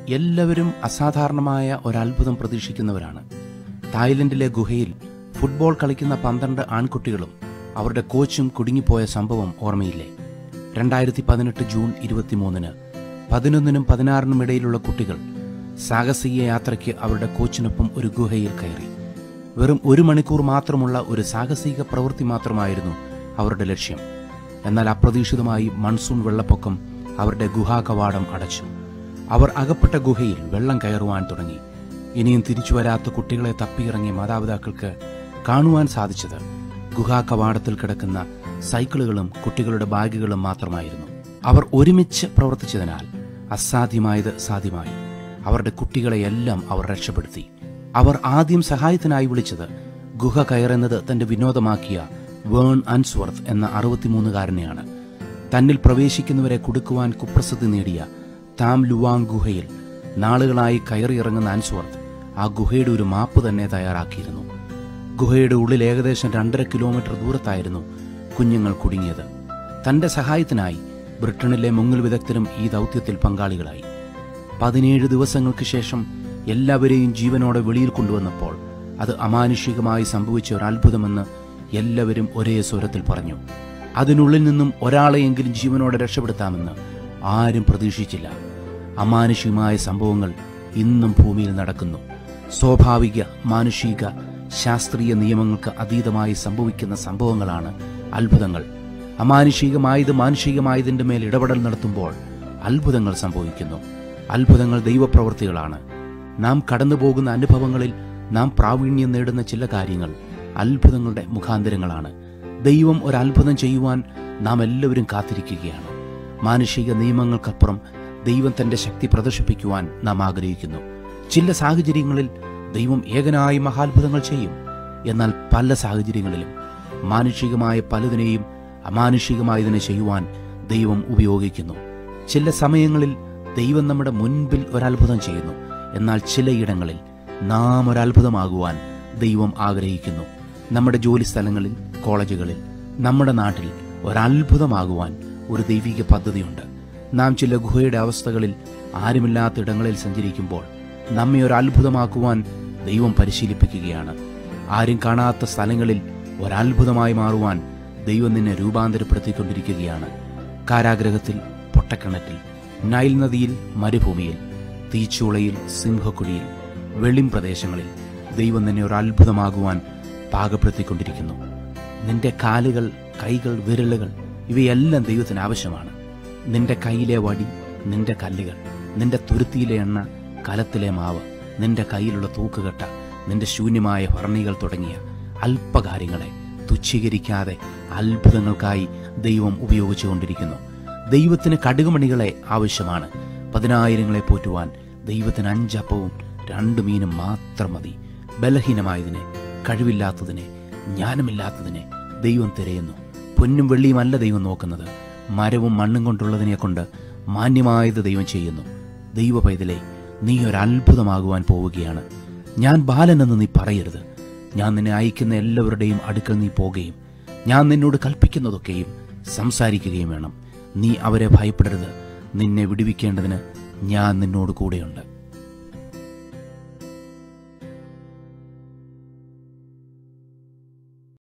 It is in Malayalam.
എല്ലാവരും അസാധാരണമായ ഒരത്ഭുതം പ്രതീക്ഷിക്കുന്നവരാണ് തായ്ലൻഡിലെ ഗുഹയിൽ ഫുട്ബോൾ കളിക്കുന്ന പന്ത്രണ്ട് ആൺകുട്ടികളും അവരുടെ കോച്ചും കുടുങ്ങിപ്പോയ സംഭവം ഓർമ്മയില്ലേ രണ്ടായിരത്തി പതിനെട്ട് ജൂൺ ഇരുപത്തിമൂന്നിന് പതിനൊന്നിനും പതിനാറിനും ഇടയിലുള്ള കുട്ടികൾ സാഹസിക യാത്രയ്ക്ക് അവരുടെ കോച്ചിനൊപ്പം ഒരു ഗുഹയിൽ കയറി വെറും ഒരു മണിക്കൂർ മാത്രമുള്ള ഒരു സാഹസിക പ്രവൃത്തി മാത്രമായിരുന്നു അവരുടെ ലക്ഷ്യം എന്നാൽ അപ്രതീക്ഷിതമായി മൺസൂൺ വെള്ളപ്പൊക്കം അവരുടെ ഗുഹാ കവാടം അടച്ചു അവർ അകപ്പെട്ട ഗുഹയിൽ വെള്ളം കയറുവാൻ തുടങ്ങി ഇനിയും തിരിച്ചു വരാത്ത കുട്ടികളെ തപ്പിയിറങ്ങിയ മാതാപിതാക്കൾക്ക് കാണുവാൻ സാധിച്ചത് ഗുഹാ കവാടത്തിൽ കിടക്കുന്ന സൈക്കിളുകളും കുട്ടികളുടെ ബാഗുകളും മാത്രമായിരുന്നു അവർ ഒരുമിച്ച് പ്രവർത്തിച്ചതിനാൽ അസാധ്യമായത് സാധ്യമായി അവരുടെ കുട്ടികളെയെല്ലാം അവർ രക്ഷപ്പെടുത്തി അവർ ആദ്യം സഹായത്തിനായി വിളിച്ചത് ഗുഹ കയറുന്നത് തന്റെ വിനോദമാക്കിയ വേൺ അൻസ്വർത്ത് എന്ന അറുപത്തിമൂന്നുകാരനെയാണ് തന്നിൽ പ്രവേശിക്കുന്നവരെ കൊടുക്കുവാൻ കുപ്രസിദ്ധി നേടിയ താം ലുവാങ് ഗുഹയിൽ നാളുകളായി കയറിയിറങ്ങുന്ന അൻസ്വർത്ത് ആ ഗുഹയുടെ ഒരു മാപ്പ് തന്നെ തയ്യാറാക്കിയിരുന്നു ഗുഹയുടെ ഉള്ളിൽ ഏകദേശം രണ്ടര കിലോമീറ്റർ ദൂരത്തായിരുന്നു കുഞ്ഞുങ്ങൾ കുടുങ്ങിയത് തന്റെ സഹായത്തിനായി ബ്രിട്ടനിലെ മുങ്ങൽ വിദഗ്ധരും ഈ ദൗത്യത്തിൽ പങ്കാളികളായി പതിനേഴ് ദിവസങ്ങൾക്ക് ശേഷം എല്ലാവരെയും ജീവനോടെ വെളിയിൽ കൊണ്ടുവന്നപ്പോൾ അത് അമാനുഷികമായി സംഭവിച്ച ഒരു അത്ഭുതമെന്ന് എല്ലാവരും ഒരേ സ്വരത്തിൽ പറഞ്ഞു അതിനുള്ളിൽ നിന്നും ഒരാളെയെങ്കിലും ജീവനോടെ രക്ഷപ്പെടുത്താമെന്ന് ആരും പ്രതീക്ഷിച്ചില്ല അമാനുഷികമായ സംഭവങ്ങൾ ഇന്നും ഭൂമിയിൽ നടക്കുന്നു സ്വാഭാവിക മാനുഷിക ശാസ്ത്രീയ നിയമങ്ങൾക്ക് അതീതമായി സംഭവിക്കുന്ന സംഭവങ്ങളാണ് അത്ഭുതങ്ങൾ അമാനുഷികമായത് മാനുഷികമായതിന്റെ മേൽ ഇടപെടൽ നടത്തുമ്പോൾ അത്ഭുതങ്ങൾ സംഭവിക്കുന്നു അത്ഭുതങ്ങൾ ദൈവപ്രവൃത്തികളാണ് നാം കടന്നുപോകുന്ന അനുഭവങ്ങളിൽ നാം പ്രാവീണ്യം നേടുന്ന ചില കാര്യങ്ങൾ അത്ഭുതങ്ങളുടെ മുഖാന്തരങ്ങളാണ് ദൈവം ഒരു അത്ഭുതം ചെയ്യുവാൻ നാം എല്ലാവരും കാത്തിരിക്കുകയാണ് മാനുഷിക നിയമങ്ങൾക്കപ്പുറം ദൈവം തന്റെ ശക്തി പ്രദർശിപ്പിക്കുവാൻ നാം ആഗ്രഹിക്കുന്നു ചില സാഹചര്യങ്ങളിൽ ദൈവം ഏകനായി മഹാത്ഭുതങ്ങൾ ചെയ്യും എന്നാൽ പല സാഹചര്യങ്ങളിലും മാനുഷികമായ പലതിനെയും അമാനുഷികമായതിനെ ചെയ്യുവാൻ ദൈവം ഉപയോഗിക്കുന്നു ചില സമയങ്ങളിൽ ദൈവം നമ്മുടെ മുൻപിൽ ഒരത്ഭുതം ചെയ്യുന്നു എന്നാൽ ചിലയിടങ്ങളിൽ നാം ഒരത്ഭുതമാകുവാൻ ദൈവം ആഗ്രഹിക്കുന്നു നമ്മുടെ ജോലി സ്ഥലങ്ങളിൽ കോളേജുകളിൽ നമ്മുടെ നാട്ടിൽ ഒരത്ഭുതമാകുവാൻ ഒരു ദൈവിക പദ്ധതിയുണ്ട് നാം ചില ഗുഹയുടെ അവസ്ഥകളിൽ ആരുമില്ലാത്ത ഇടങ്ങളിൽ സഞ്ചരിക്കുമ്പോൾ നമ്മെ ഒരു അത്ഭുതമാക്കുവാൻ ദൈവം പരിശീലിപ്പിക്കുകയാണ് ആരും കാണാത്ത സ്ഥലങ്ങളിൽ ഒരത്ഭുതമായി മാറുവാൻ ദൈവം നിന്നെ രൂപാന്തരപ്പെടുത്തിക്കൊണ്ടിരിക്കുകയാണ് കാരാഗ്രഹത്തിൽ പൊട്ടക്കിണറ്റിൽ നൈൽ നദിയിൽ മരുഭൂമിയിൽ തീച്ചൂളയിൽ സിംഹക്കുഴിയിൽ വെളിം പ്രദേശങ്ങളിൽ ദൈവം നിന്നെ ഒരു അത്ഭുതമാകുവാൻ പാകപ്പെടുത്തിക്കൊണ്ടിരിക്കുന്നു നിന്റെ കാലുകൾ കൈകൾ വിരലുകൾ ഇവയെല്ലാം ദൈവത്തിന് ആവശ്യമാണ് നിന്റെ കയ്യിലെ വടി നിന്റെ കല്ലുകൾ നിന്റെ തുരുത്തിയിലെ എണ്ണ കലത്തിലെ മാവ് നിന്റെ കയ്യിലുള്ള തൂക്കുകെട്ട നിന്റെ ശൂന്യമായ ഭരണികൾ തുടങ്ങിയ അല്പകാര്യങ്ങളെ തുച്ഛീകരിക്കാതെ അത്ഭുതങ്ങൾക്കായി ദൈവം ഉപയോഗിച്ചുകൊണ്ടിരിക്കുന്നു ദൈവത്തിന് കടുകുമണികളെ ആവശ്യമാണ് പതിനായിരങ്ങളെ പോറ്റുവാൻ ദൈവത്തിന് അഞ്ചപ്പവും രണ്ടു മീനും മാത്രം മതി ബലഹീനമായതിനെ കഴിവില്ലാത്തതിനെ ജ്ഞാനമില്ലാത്തതിനെ ദൈവം തിരയുന്നു പൊന്നും വെള്ളിയുമല്ല ദൈവം നോക്കുന്നത് മരവും മണ്ണും കൊണ്ടുള്ളതിനെ കൊണ്ട് മാന്യമായത് ദൈവം ചെയ്യുന്നു ദൈവ പൈതലെ നീ ഒരു അത്ഭുതമാകുവാൻ പോവുകയാണ് ഞാൻ ബാലനെന്ന് നീ പറയരുത് ഞാൻ നിന്നെ അയക്കുന്ന എല്ലാവരുടെയും അടുക്കൽ നീ പോകുകയും ഞാൻ നിന്നോട് കൽപ്പിക്കുന്നതൊക്കെയും സംസാരിക്കുകയും വേണം നീ അവരെ ഭയപ്പെടരുത് നിന്നെ വിടുവിക്കേണ്ടതിന് ഞാൻ നിന്നോട് കൂടെയുണ്ട്